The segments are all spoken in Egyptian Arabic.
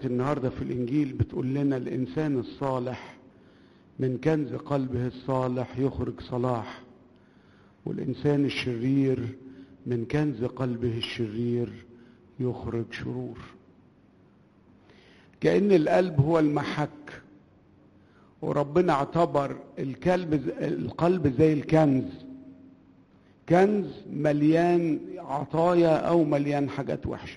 النهارده في الانجيل بتقول لنا الانسان الصالح من كنز قلبه الصالح يخرج صلاح والانسان الشرير من كنز قلبه الشرير يخرج شرور كأن القلب هو المحك وربنا اعتبر الكلب القلب زي الكنز كنز مليان عطايا او مليان حاجات وحشه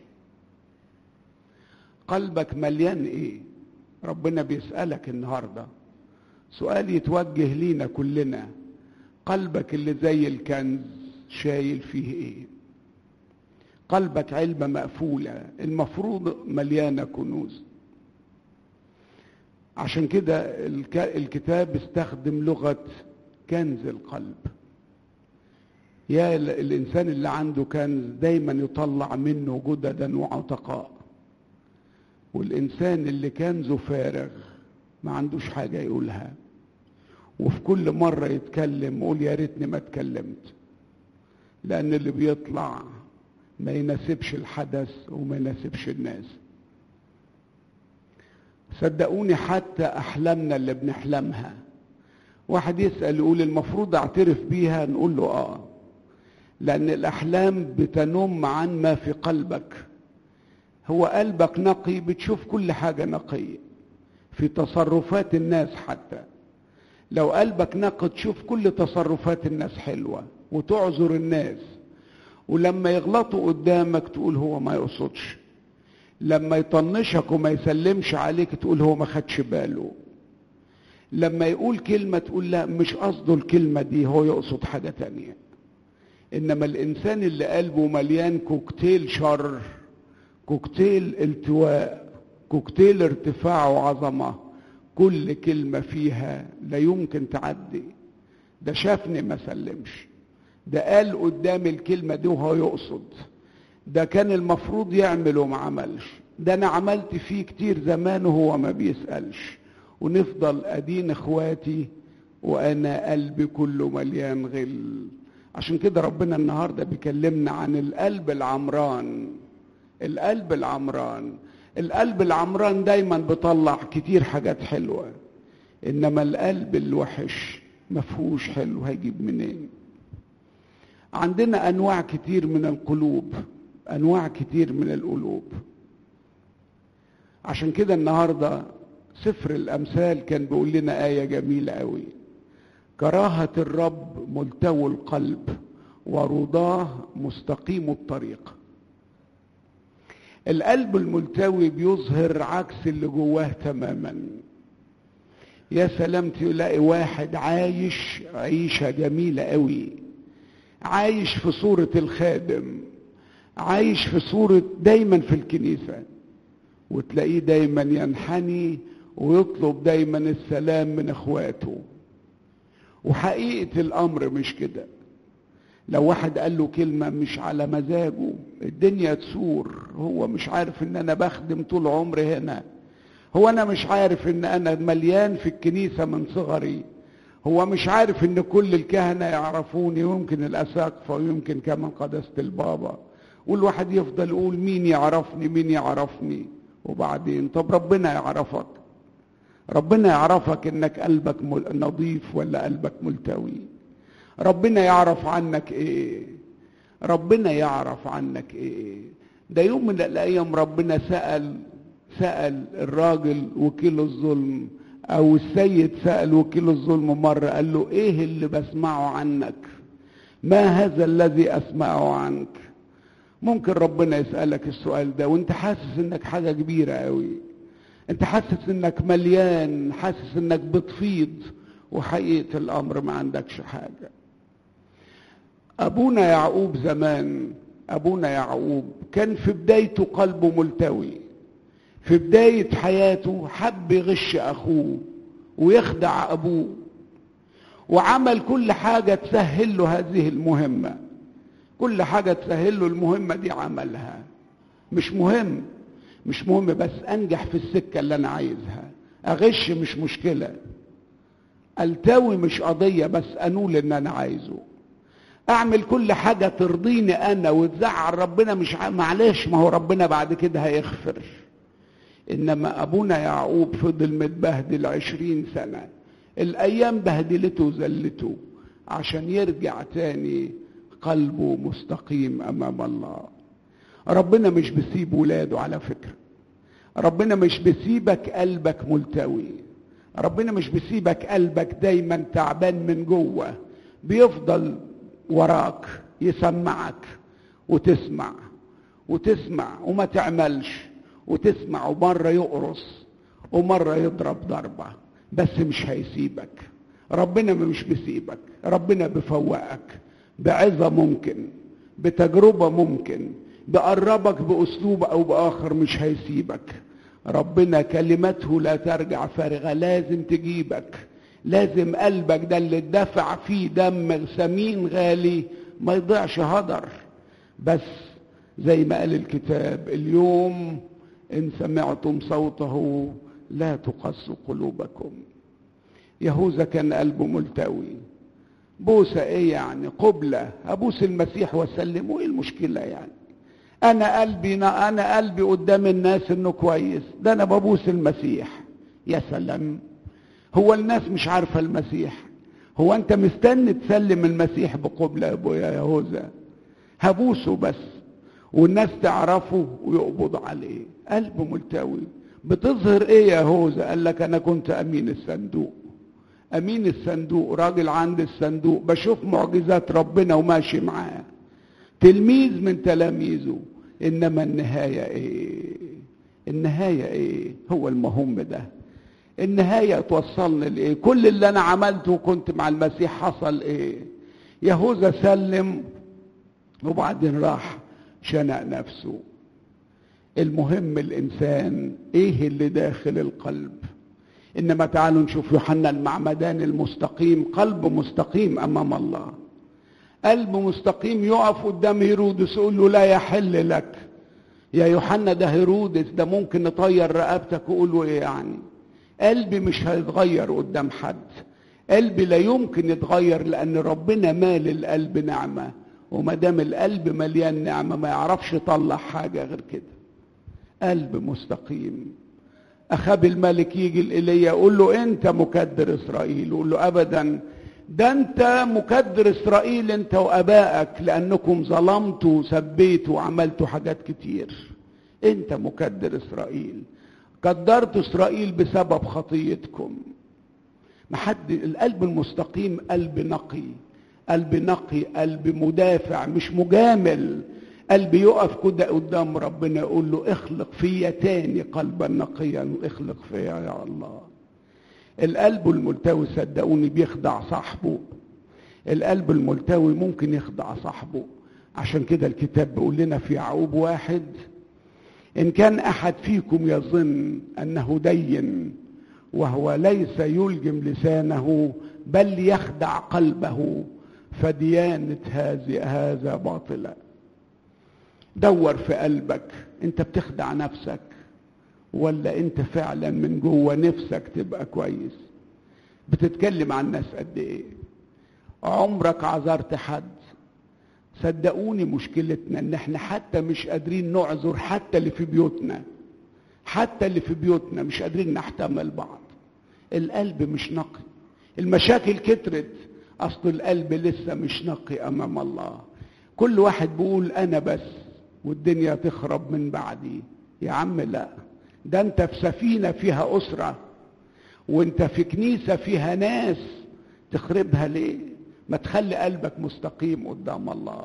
قلبك مليان ايه ربنا بيسالك النهارده سؤال يتوجه لينا كلنا قلبك اللي زي الكنز شايل فيه ايه قلبك علبه مقفوله المفروض مليانه كنوز عشان كده الكتاب استخدم لغه كنز القلب يا الانسان اللي عنده كنز دايما يطلع منه جددا وعتقاء والانسان اللي كنزه فارغ ما عندوش حاجه يقولها وفي كل مره يتكلم يقول يا ريتني ما اتكلمت لان اللي بيطلع ما يناسبش الحدث وما يناسبش الناس صدقوني حتى احلامنا اللي بنحلمها واحد يسال يقول المفروض اعترف بيها نقول له اه لان الاحلام بتنم عن ما في قلبك هو قلبك نقي بتشوف كل حاجه نقيه في تصرفات الناس حتى لو قلبك نقي تشوف كل تصرفات الناس حلوه وتعذر الناس ولما يغلطوا قدامك تقول هو ما يقصدش لما يطنشك وما يسلمش عليك تقول هو ما خدش باله لما يقول كلمة تقول لا مش قصده الكلمة دي هو يقصد حاجة تانية إنما الإنسان اللي قلبه مليان كوكتيل شر كوكتيل التواء كوكتيل ارتفاع وعظمة كل كلمة فيها لا يمكن تعدي ده شافني ما سلمش ده قال قدام الكلمة دي وهو يقصد ده كان المفروض يعمل وما عملش ده انا عملت فيه كتير زمان وهو ما بيسألش ونفضل ادين اخواتي وانا قلبي كله مليان غل عشان كده ربنا النهارده بيكلمنا عن القلب العمران القلب العمران القلب العمران دايما بيطلع كتير حاجات حلوه انما القلب الوحش مفهوش حلو هيجيب منين عندنا انواع كتير من القلوب انواع كتير من القلوب عشان كده النهارده سفر الامثال كان بيقول لنا ايه جميله قوي كراهه الرب ملتوي القلب ورضاه مستقيم الطريق القلب الملتوي بيظهر عكس اللي جواه تماما يا سلام تلاقي واحد عايش عيشه جميله قوي عايش في صوره الخادم عايش في صورة دايما في الكنيسة وتلاقيه دايما ينحني ويطلب دايما السلام من اخواته وحقيقة الامر مش كده لو واحد قال له كلمة مش على مزاجه الدنيا تسور هو مش عارف ان انا بخدم طول عمري هنا هو انا مش عارف ان انا مليان في الكنيسة من صغري هو مش عارف ان كل الكهنة يعرفوني ويمكن الاساقفة ويمكن كمان قداسة البابا والواحد يفضل يقول مين يعرفني مين يعرفني وبعدين طب ربنا يعرفك ربنا يعرفك انك قلبك نظيف ولا قلبك ملتوي ربنا يعرف عنك ايه ربنا يعرف عنك ايه ده يوم من الايام ربنا سأل سأل الراجل وكيل الظلم او السيد سأل وكيل الظلم مرة قال له ايه اللي بسمعه عنك ما هذا الذي اسمعه عنك ممكن ربنا يسألك السؤال ده وانت حاسس انك حاجة كبيرة قوي انت حاسس انك مليان حاسس انك بتفيض وحقيقة الامر ما عندكش حاجة ابونا يعقوب زمان ابونا يعقوب كان في بدايته قلبه ملتوي في بداية حياته حب يغش اخوه ويخدع ابوه وعمل كل حاجة تسهل له هذه المهمة كل حاجة تسهل له المهمة دي عملها مش مهم مش مهم بس انجح في السكة اللي انا عايزها اغش مش مشكلة التوي مش قضية بس انول ان انا عايزه اعمل كل حاجة ترضيني انا وتزعل ربنا مش ع... معلش ما هو ربنا بعد كده هيغفر انما ابونا يعقوب فضل متبهدل عشرين سنة الايام بهدلته وذلته عشان يرجع تاني قلبه مستقيم امام الله ربنا مش بيسيب ولاده على فكرة ربنا مش بيسيبك قلبك ملتوي ربنا مش بيسيبك قلبك دايما تعبان من جوه بيفضل وراك يسمعك وتسمع وتسمع وما تعملش وتسمع ومرة يقرص ومرة يضرب ضربة بس مش هيسيبك ربنا مش بيسيبك ربنا بيفوقك بعظة ممكن بتجربة ممكن بقربك بأسلوب أو بآخر مش هيسيبك ربنا كلمته لا ترجع فارغة لازم تجيبك لازم قلبك ده اللي اتدفع فيه دم ثمين غالي ما يضيعش هدر بس زي ما قال الكتاب اليوم إن سمعتم صوته لا تقسوا قلوبكم يهوذا كان قلبه ملتوي بوسة ايه يعني قبلة ابوس المسيح واسلمه ايه المشكلة يعني انا قلبي انا قلبي قدام الناس انه كويس ده انا ببوس المسيح يا سلام هو الناس مش عارفة المسيح هو انت مستني تسلم المسيح بقبلة يا ابويا يهوذا هبوسه بس والناس تعرفه ويقبض عليه قلبه ملتوي بتظهر ايه يا هوذا قال لك انا كنت امين الصندوق امين الصندوق راجل عند الصندوق بشوف معجزات ربنا وماشي معاه تلميذ من تلاميذه انما النهايه ايه النهايه ايه هو المهم ده النهايه توصلني لايه كل اللي انا عملته وكنت مع المسيح حصل ايه يهوذا سلم وبعدين راح شنق نفسه المهم الانسان ايه اللي داخل القلب انما تعالوا نشوف يوحنا المعمدان المستقيم قلب مستقيم امام الله قلب مستقيم يقف قدام هيرودس يقول له لا يحل لك يا يوحنا ده هيرودس ده ممكن نطير رقبتك ويقول له ايه يعني قلبي مش هيتغير قدام حد قلبي لا يمكن يتغير لان ربنا مال القلب نعمه وما دام القلب مليان نعمه ما يعرفش يطلع حاجه غير كده قلب مستقيم اخاب الملك يجي الإيليا يقول له انت مكدر اسرائيل يقول له ابدا ده انت مكدر اسرائيل انت وابائك لانكم ظلمتوا وسبيتوا وعملتوا حاجات كتير انت مكدر اسرائيل قدرت اسرائيل بسبب خطيتكم محد القلب المستقيم قلب نقي قلب نقي قلب مدافع مش مجامل قلب يقف كده قدام ربنا يقول له اخلق فيا تاني قلبا نقيا واخلق فيا يا الله القلب الملتوي صدقوني بيخدع صاحبه القلب الملتوي ممكن يخدع صاحبه عشان كده الكتاب بيقول لنا في يعقوب واحد ان كان احد فيكم يظن انه دين وهو ليس يلجم لسانه بل يخدع قلبه فديانة هذه هذا باطلة دور في قلبك انت بتخدع نفسك ولا انت فعلا من جوه نفسك تبقى كويس بتتكلم عن الناس قد ايه عمرك عذرت حد صدقوني مشكلتنا ان احنا حتى مش قادرين نعذر حتى اللي في بيوتنا حتى اللي في بيوتنا مش قادرين نحتمل بعض القلب مش نقي المشاكل كترت اصل القلب لسه مش نقي امام الله كل واحد بيقول انا بس والدنيا تخرب من بعدي يا عم لا ده انت في سفينة فيها أسرة وانت في كنيسة فيها ناس تخربها ليه ما تخلي قلبك مستقيم قدام الله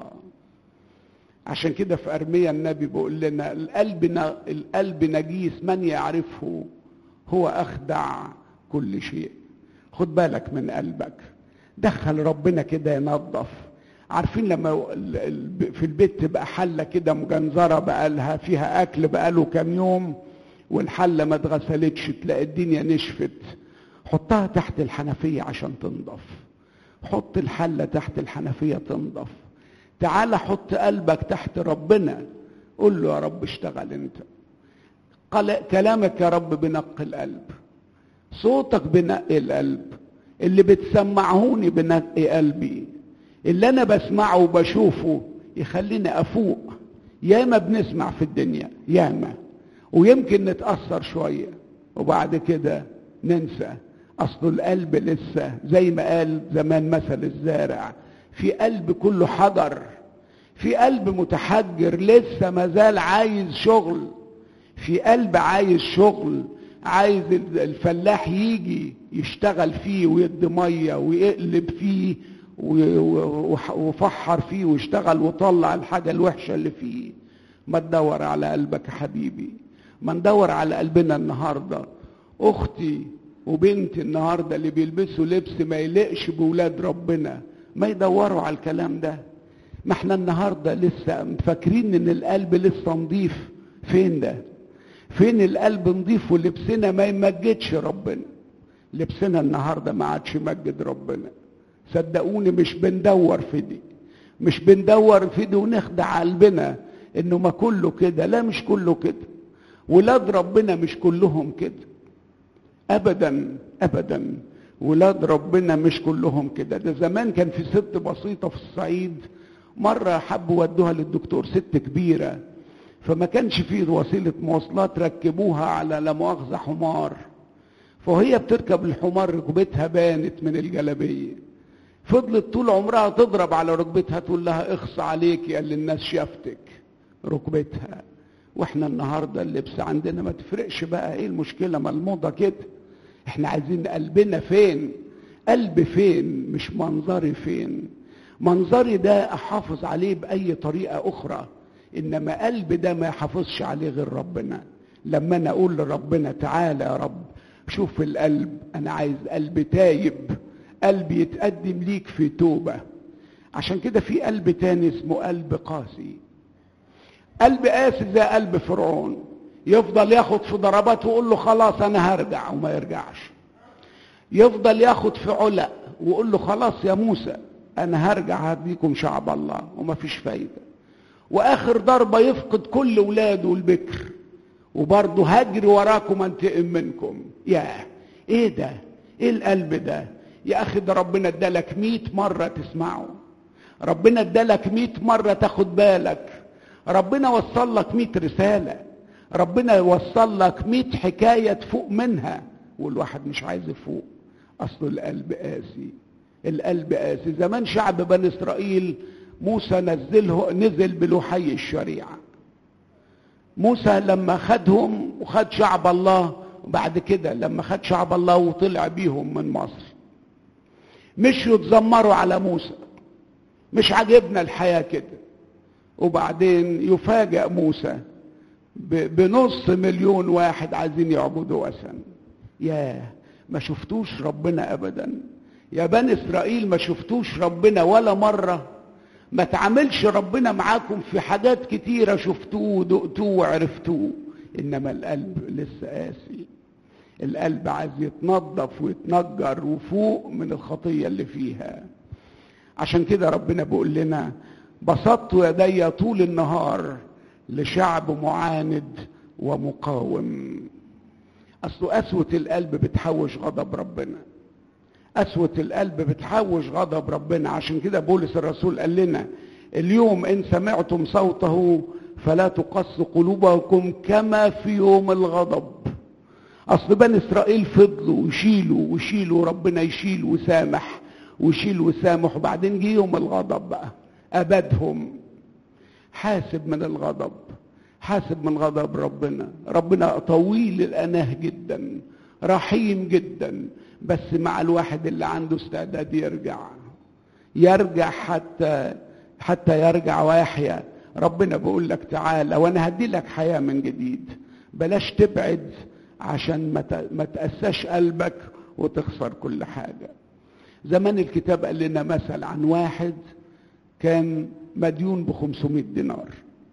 عشان كده في أرمية النبي بيقول لنا القلب القلب نجيس من يعرفه هو أخدع كل شيء خد بالك من قلبك دخل ربنا كده ينظف عارفين لما في البيت تبقى حلة كده مجنزرة بقالها فيها أكل بقاله كام يوم والحلة ما اتغسلتش تلاقي الدنيا نشفت حطها تحت الحنفية عشان تنضف حط الحلة تحت الحنفية تنضف تعال حط قلبك تحت ربنا قول له يا رب اشتغل انت كلامك يا رب بنقي القلب صوتك بنقي القلب اللي بتسمعوني بنقي قلبي اللي انا بسمعه وبشوفه يخليني افوق ياما بنسمع في الدنيا ياما ويمكن نتأثر شوية وبعد كده ننسى أصل القلب لسه زي ما قال زمان مثل الزارع في قلب كله حجر في قلب متحجر لسه مازال عايز شغل في قلب عايز شغل عايز الفلاح يجي يشتغل فيه ويدي ميه ويقلب فيه وفحر فيه واشتغل وطلع الحاجة الوحشة اللي فيه ما تدور على قلبك يا حبيبي ما ندور على قلبنا النهاردة اختي وبنتي النهاردة اللي بيلبسوا لبس ما يلقش بولاد ربنا ما يدوروا على الكلام ده ما احنا النهاردة لسه فاكرين ان القلب لسه نضيف فين ده فين القلب نضيف ولبسنا ما يمجدش ربنا لبسنا النهاردة ما عادش يمجد ربنا صدقوني مش بندور في دي مش بندور في دي ونخدع قلبنا انه ما كله كده لا مش كله كده ولاد ربنا مش كلهم كده ابدا ابدا ولاد ربنا مش كلهم كده ده زمان كان في ست بسيطه في الصعيد مره حبوا ودوها للدكتور ست كبيره فما كانش فيه وسيله مواصلات ركبوها على لا مؤاخذه حمار فهي بتركب الحمار ركبتها بانت من الجلبيه فضلت طول عمرها تضرب على ركبتها تقول لها اخص عليك يا اللي الناس شافتك ركبتها واحنا النهارده اللبس عندنا ما تفرقش بقى ايه المشكله ما الموضه كده احنا عايزين قلبنا فين قلب فين مش منظري فين منظري ده احافظ عليه باي طريقه اخرى انما قلب ده ما يحافظش عليه غير ربنا لما انا اقول لربنا تعالى يا رب شوف القلب انا عايز قلب تايب قلب يتقدم ليك في توبة عشان كده في قلب تاني اسمه قلب قاسي قلب قاسي زي قلب فرعون يفضل ياخد في ضربات ويقول له خلاص انا هرجع وما يرجعش يفضل ياخد في علق ويقول له خلاص يا موسى انا هرجع هديكم شعب الله وما فيش فايدة واخر ضربة يفقد كل ولاده البكر وبرضه هجري وراكم انتقم منكم يا ايه ده ايه القلب ده يا اخي ده ربنا ادالك مئة مرة تسمعه ربنا ادالك مئة مرة تاخد بالك ربنا وصل لك مئة رسالة ربنا وصل لك مئة حكاية تفوق منها والواحد مش عايز يفوق اصل القلب قاسي القلب قاسي زمان شعب بني اسرائيل موسى نزله نزل بلوحي الشريعة موسى لما خدهم وخد شعب الله وبعد كده لما خد شعب الله وطلع بيهم من مصر مشوا يتذمروا على موسى مش عاجبنا الحياة كده وبعدين يفاجأ موسى بنص مليون واحد عايزين يعبدوا وثن ياه ما شفتوش ربنا ابدا يا بني اسرائيل ما شفتوش ربنا ولا مره ما تعاملش ربنا معاكم في حاجات كتيرة شفتوه ودقتوه وعرفتوه إنما القلب لسه قاسي القلب عايز يتنظف ويتنجر وفوق من الخطية اللي فيها عشان كده ربنا بيقول لنا بسطت يدي طول النهار لشعب معاند ومقاوم أصل قسوة القلب بتحوش غضب ربنا قسوة القلب بتحوش غضب ربنا عشان كده بولس الرسول قال لنا اليوم إن سمعتم صوته فلا تقص قلوبكم كما في يوم الغضب أصل بني إسرائيل فضلوا ويشيلوا ويشيلوا ربنا يشيل وسامح ويشيل وسامح وبعدين جه يوم الغضب بقى أبدهم حاسب من الغضب حاسب من غضب ربنا ربنا طويل الأناه جدا رحيم جدا بس مع الواحد اللي عنده استعداد يرجع يرجع حتى حتى يرجع ويحيا ربنا بيقول لك تعالى وانا هدي لك حياه من جديد بلاش تبعد عشان ما ما تأساش قلبك وتخسر كل حاجه زمان الكتاب قال لنا مثل عن واحد كان مديون ب 500 دينار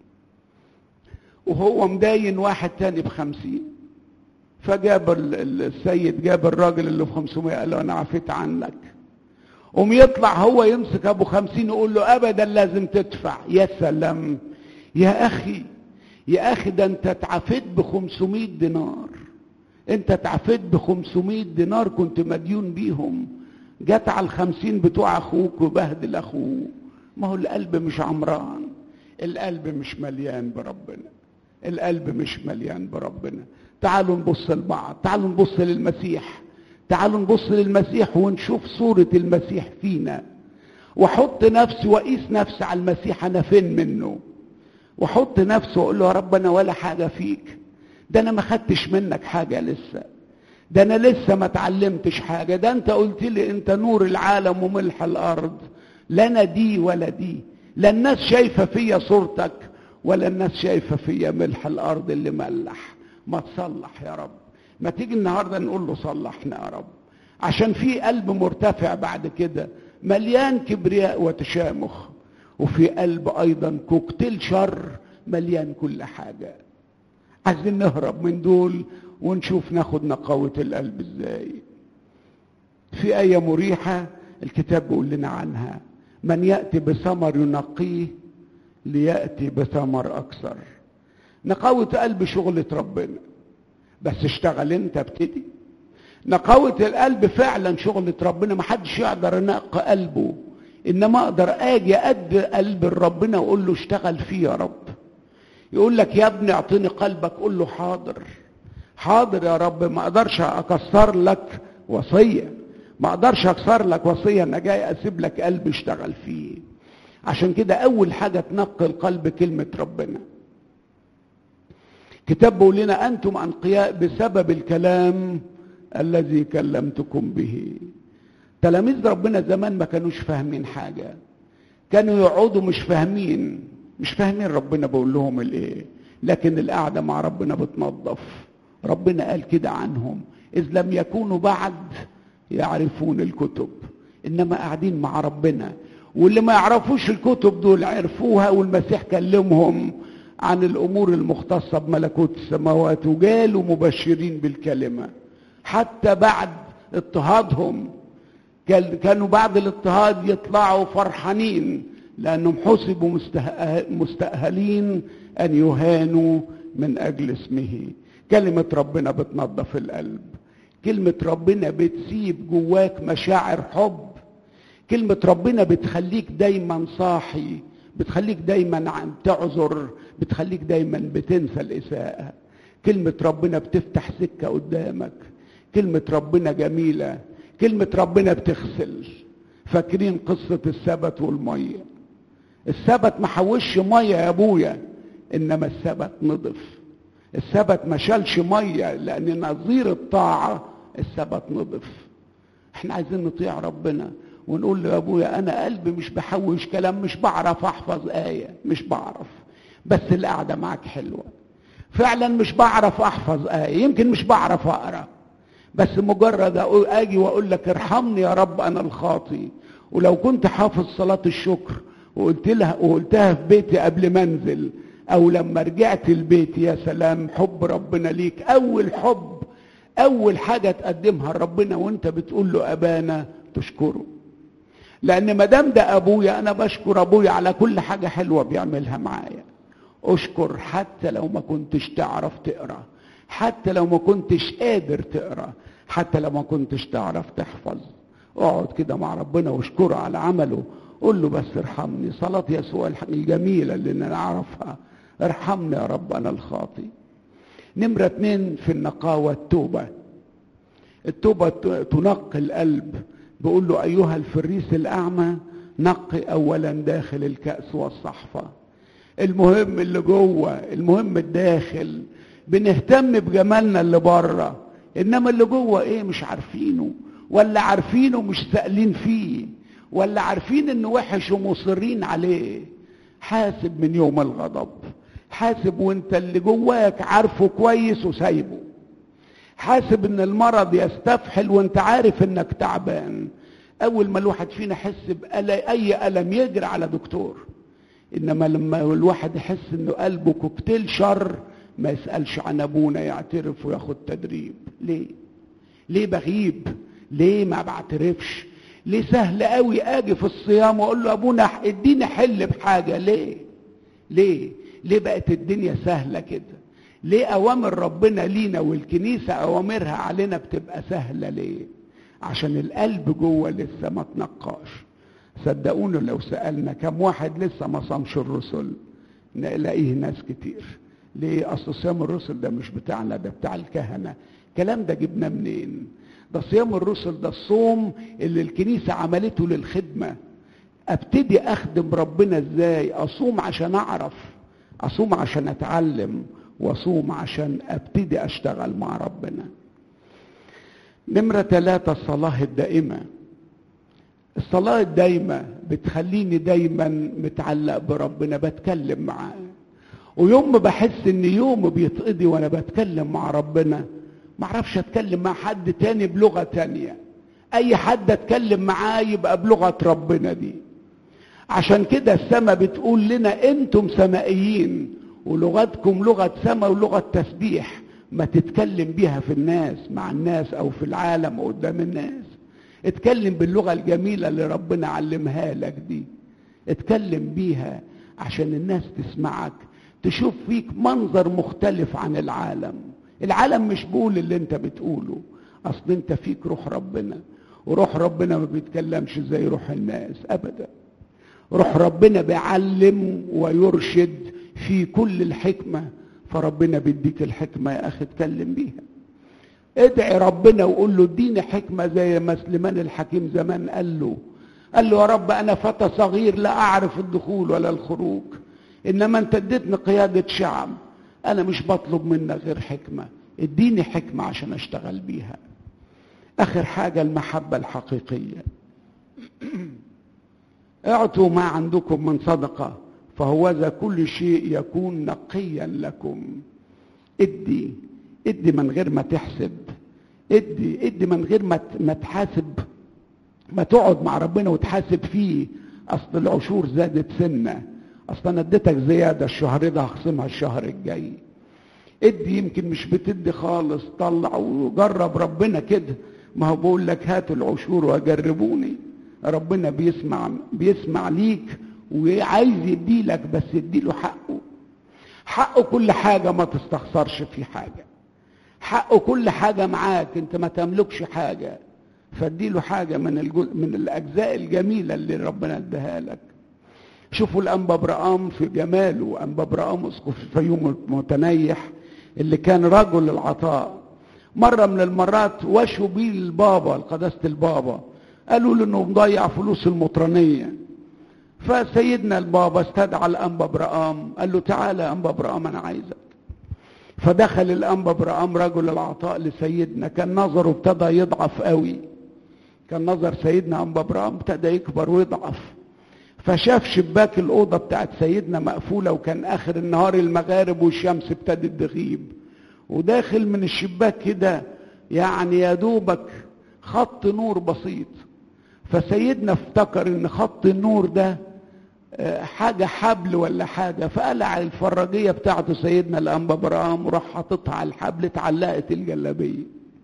وهو مداين واحد تاني بخمسين فجاب السيد جاب الراجل اللي في 500 قال له انا عفيت عنك قوم يطلع هو يمسك ابو خمسين يقول له ابدا لازم تدفع يا سلام يا اخي يا اخي ده انت اتعفيت ب 500 دينار انت اتعفيت ب 500 دينار كنت مديون بيهم جت على الخمسين بتوع اخوك وبهدل اخوه ما هو القلب مش عمران القلب مش مليان بربنا القلب مش مليان بربنا تعالوا نبص لبعض تعالوا نبص للمسيح تعالوا نبص للمسيح ونشوف صورة المسيح فينا واحط نفسي واقيس نفسي على المسيح انا فين منه واحط نفسي واقول له يا رب انا ولا حاجه فيك ده انا ما خدتش منك حاجه لسه ده انا لسه ما اتعلمتش حاجه ده انت قلت لي انت نور العالم وملح الارض لا انا دي ولا دي لا الناس شايفه فيا صورتك ولا الناس شايفه فيا ملح الارض اللي ملح ما تصلح يا رب ما تيجي النهارده نقول له صلحنا يا رب عشان في قلب مرتفع بعد كده مليان كبرياء وتشامخ وفي قلب ايضا كوكتيل شر مليان كل حاجه عايزين نهرب من دول ونشوف ناخد نقاوة القلب ازاي في آية مريحة الكتاب بيقول لنا عنها من يأتي بثمر ينقيه ليأتي بثمر أكثر نقاوة قلب شغلة ربنا بس اشتغل انت ابتدي نقاوة القلب فعلا شغلة ربنا ما حدش يقدر ينقى قلبه انما اقدر اجي قد قلب ربنا واقول له اشتغل فيه يا رب يقول لك يا ابني اعطيني قلبك قول له حاضر حاضر يا رب ما اقدرش اكسر لك وصيه ما اقدرش اكسر لك وصيه انا جاي اسيب لك قلب اشتغل فيه عشان كده اول حاجه تنقي القلب كلمه ربنا كتاب بيقول لنا انتم انقياء بسبب الكلام الذي كلمتكم به تلاميذ ربنا زمان ما كانوش فاهمين حاجه كانوا يقعدوا مش فاهمين مش فاهمين ربنا بيقول لهم الايه لكن القعده مع ربنا بتنظف ربنا قال كده عنهم اذ لم يكونوا بعد يعرفون الكتب انما قاعدين مع ربنا واللي ما يعرفوش الكتب دول عرفوها والمسيح كلمهم عن الامور المختصه بملكوت السماوات وجالوا مبشرين بالكلمه حتى بعد اضطهادهم كانوا بعد الاضطهاد يطلعوا فرحانين لانهم حسبوا مستأهلين ان يهانوا من اجل اسمه كلمة ربنا بتنظف القلب كلمة ربنا بتسيب جواك مشاعر حب كلمة ربنا بتخليك دايما صاحي بتخليك دايما عم تعذر بتخليك دايما بتنسى الإساءة كلمة ربنا بتفتح سكة قدامك كلمة ربنا جميلة كلمة ربنا بتغسل فاكرين قصة السبت والمية السبت ما حوش مية يا ابويا انما السبت نضف السبت ما شالش ميه لان نظير الطاعه السبت نضف احنا عايزين نطيع ربنا ونقول له يا ابويا انا قلبي مش بحوش كلام مش بعرف احفظ ايه مش بعرف بس القعده معاك حلوه فعلا مش بعرف احفظ ايه يمكن مش بعرف اقرا بس مجرد أقول اجي واقول لك ارحمني يا رب انا الخاطي ولو كنت حافظ صلاه الشكر وقلت لها وقلتها في بيتي قبل ما انزل او لما رجعت البيت يا سلام حب ربنا ليك اول حب اول حاجه تقدمها لربنا وانت بتقول له ابانا تشكره لان ما دام ده ابويا انا بشكر ابويا على كل حاجه حلوه بيعملها معايا اشكر حتى لو ما كنتش تعرف تقرا حتى لو ما كنتش قادر تقرا حتى لو ما كنتش تعرف تحفظ اقعد كده مع ربنا واشكره على عمله قول له بس ارحمني صلاة يسوع الجميلة اللي نعرفها ارحمني يا رب انا الخاطي نمرة اتنين في النقاوة التوبة التوبة تنقي القلب بيقول له ايها الفريس الاعمى نقي اولا داخل الكأس والصحفة المهم اللي جوه المهم الداخل بنهتم بجمالنا اللي بره انما اللي جوه ايه مش عارفينه ولا عارفينه مش سائلين فيه ولا عارفين انه وحش ومصرين عليه حاسب من يوم الغضب حاسب وانت اللي جواك عارفه كويس وسايبه حاسب ان المرض يستفحل وانت عارف انك تعبان اول ما الواحد فينا يحس باي الم يجري على دكتور انما لما الواحد يحس انه قلبه كوكتيل شر ما يسالش عن ابونا يعترف وياخد تدريب ليه ليه بغيب ليه ما بعترفش ليه سهل قوي اجي في الصيام واقول له ابونا اديني حل بحاجه ليه ليه ليه بقت الدنيا سهله كده ليه اوامر ربنا لينا والكنيسه اوامرها علينا بتبقى سهله ليه عشان القلب جوه لسه ما تنقاش صدقوني لو سالنا كم واحد لسه ما صامش الرسل نلاقيه ناس كتير ليه اصل صيام الرسل ده مش بتاعنا ده بتاع الكهنه الكلام ده جبناه منين ده صيام الرسل ده الصوم اللي الكنيسه عملته للخدمه ابتدي اخدم ربنا ازاي اصوم عشان اعرف اصوم عشان اتعلم واصوم عشان ابتدي اشتغل مع ربنا نمرة ثلاثة الصلاة الدائمة الصلاة الدايمة بتخليني دايما متعلق بربنا بتكلم معاه ويوم ما بحس ان يوم بيتقضي وانا بتكلم مع ربنا معرفش اتكلم مع حد تاني بلغة تانية اي حد اتكلم معاه يبقى بلغة ربنا دي عشان كده السماء بتقول لنا انتم سمائيين ولغتكم لغة سماء ولغة تسبيح ما تتكلم بيها في الناس مع الناس او في العالم قدام الناس اتكلم باللغة الجميلة اللي ربنا علمها لك دي اتكلم بيها عشان الناس تسمعك تشوف فيك منظر مختلف عن العالم العالم مش بيقول اللي انت بتقوله اصل انت فيك روح ربنا وروح ربنا ما بيتكلمش زي روح الناس ابدا روح ربنا بيعلم ويرشد في كل الحكمة فربنا بيديك الحكمة يا اخي اتكلم بيها ادعي ربنا وقول له اديني حكمة زي ما سليمان الحكيم زمان قال له قال له يا رب انا فتى صغير لا اعرف الدخول ولا الخروج انما انت اديتني قيادة شعب انا مش بطلب منك غير حكمة اديني حكمة عشان اشتغل بيها اخر حاجة المحبة الحقيقية اعطوا ما عندكم من صدقة فهو ذا كل شيء يكون نقيا لكم ادي ادي من غير ما تحسب ادي ادي من غير ما ما تحاسب ما تقعد مع ربنا وتحاسب فيه اصل العشور زادت سنه اصل انا اديتك زياده الشهر ده هخصمها الشهر الجاي ادي يمكن مش بتدي خالص طلع وجرب ربنا كده ما هو بقول لك هاتوا العشور وجربوني ربنا بيسمع بيسمع ليك وعايز يديلك بس اديله حقه حقه كل حاجة ما تستخسرش في حاجة حقه كل حاجة معاك انت ما تملكش حاجة فاديله حاجة من الجزء من الأجزاء الجميلة اللي ربنا اداها لك شوفوا الأنبا برقام في جماله أنبا برقام اسقف الفيوم المتنيح اللي كان رجل العطاء مرة من المرات وشوا بيه البابا قداسة البابا قالوا له انه مضيع فلوس المطرانية فسيدنا البابا استدعى الأنبا برقام قال له تعالى يا أنبا برقام أنا عايزك فدخل الأنبا برقام رجل العطاء لسيدنا كان نظره ابتدى يضعف قوي كان نظر سيدنا أنبا برقام ابتدى يكبر ويضعف فشاف شباك الأوضة بتاعت سيدنا مقفولة وكان آخر النهار المغارب والشمس ابتدت تغيب وداخل من الشباك كده يعني يا دوبك خط نور بسيط فسيدنا افتكر ان خط النور ده حاجة حبل ولا حاجة فقلع الفراجية بتاعته سيدنا الأنبا برام وراح حاططها على الحبل اتعلقت الجلابية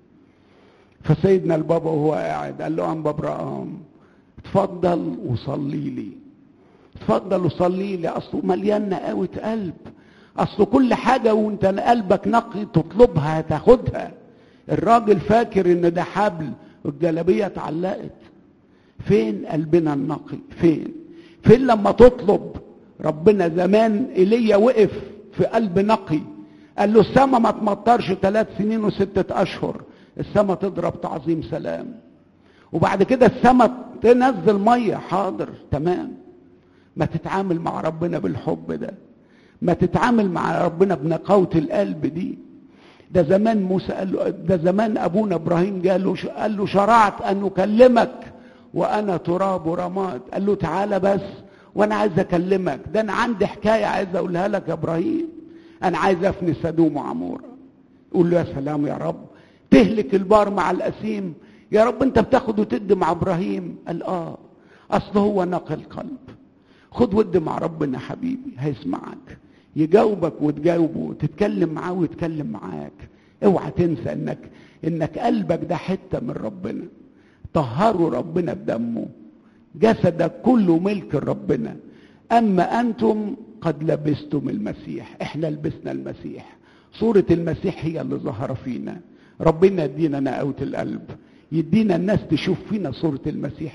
فسيدنا البابا وهو قاعد قال له أنبا برام اتفضل وصلي لي اتفضل وصلي لي اصله مليان قوة قلب اصله كل حاجة وانت قلبك نقي تطلبها هتاخدها الراجل فاكر ان ده حبل والجلابية اتعلقت فين قلبنا النقي فين فين لما تطلب ربنا زمان ايليا وقف في قلب نقي قال له السما ما تمطرش ثلاث سنين وستة اشهر السما تضرب تعظيم سلام وبعد كده السما تنزل ميه حاضر تمام ما تتعامل مع ربنا بالحب ده ما تتعامل مع ربنا بنقاوة القلب دي ده زمان موسى قال له ده زمان ابونا ابراهيم قال له قال له شرعت ان اكلمك وانا تراب ورماد قال له تعالى بس وانا عايز اكلمك ده انا عندي حكايه عايز اقولها لك يا ابراهيم انا عايز افني سدوم وعموره قول له يا سلام يا رب تهلك البار مع الاسيم يا رب انت بتاخد وتدي مع ابراهيم قال اه اصل هو نقي القلب خد ود مع ربنا حبيبي هيسمعك يجاوبك وتجاوبه وتتكلم معاه ويتكلم معاك اوعى تنسى انك انك قلبك ده حته من ربنا طهروا ربنا بدمه جسدك كله ملك ربنا اما انتم قد لبستم المسيح احنا لبسنا المسيح صوره المسيح هي اللي ظهر فينا ربنا يدينا نقاوه القلب يدينا الناس تشوف فينا صورة المسيح